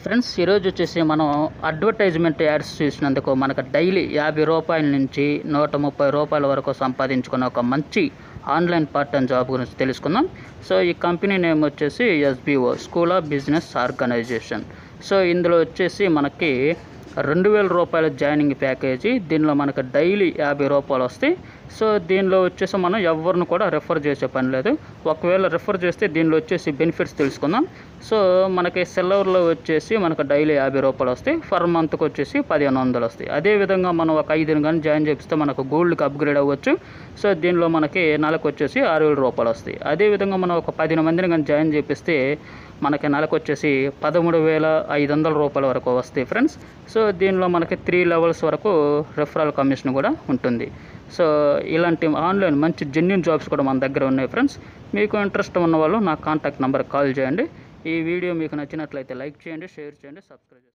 friends ఈరోజు వచ్చేసి మనం అడ్వర్టైజ్మెంట్ యాడ్స్ చూసినందుకు మనకు డైలీ యాభై రూపాయల నుంచి నూట ముప్పై రూపాయల వరకు సంపాదించుకున్న ఒక మంచి ఆన్లైన్ పార్ట్ టైం జాబ్ గురించి తెలుసుకుందాం సో ఈ కంపెనీ నేమ్ వచ్చేసి SBO school of business organisation so ఇందులో వచ్చేసి మనకి రెండు వేల రూపాయల జాయినింగ్ ప్యాకేజీ దీనిలో మనకు డైలీ యాభై రూపాయలు వస్తాయి సో దీనిలో వచ్చేసి మనం ఎవరిని కూడా రెఫర్ చేసే పని లేదు ఒకవేళ రెఫర్ చేస్తే దీనిలో వచ్చేసి బెనిఫిట్స్ తెలుసుకుందాం సో మనకి సిల్వర్లో వచ్చేసి మనకు డైలీ యాభై రూపాయలు వస్తాయి ఫర్ మంత్కి వచ్చేసి పదిహేను వందలు వస్తాయి అదేవిధంగా మనం ఒక ఐదుని కానీ జాయిన్ చేపిస్తే మనకు గోల్డ్కి అప్గ్రేడ్ అవ్వచ్చు సో దీనిలో మనకి నెలకు వచ్చేసి ఆరు వేల రూపాయలు వస్తాయి అదేవిధంగా మనం ఒక పదిహేను మందిని కానీ జాయిన్ చేపిస్తే మనకి నెలకు వచ్చేసి పదమూడు వేల ఐదు వందల రూపాయల వరకు వస్తాయి ఫ్రెండ్స్ సో దీనిలో మనకి త్రీ లెవెల్స్ వరకు రెఫరల్ కమిషన్ కూడా ఉంటుంది సో ఇలాంటి ఆన్లైన్ మంచి జెన్యున్ జాబ్స్ కూడా మన దగ్గర ఉన్నాయి ఫ్రెండ్స్ మీకు ఇంట్రెస్ట్ ఉన్న వాళ్ళు నా కాంటాక్ట్ నెంబర్కి కాల్ చేయండి ఈ వీడియో మీకు నచ్చినట్లయితే లైక్ చేయండి షేర్ చేయండి సబ్స్క్రైబ్ చేయండి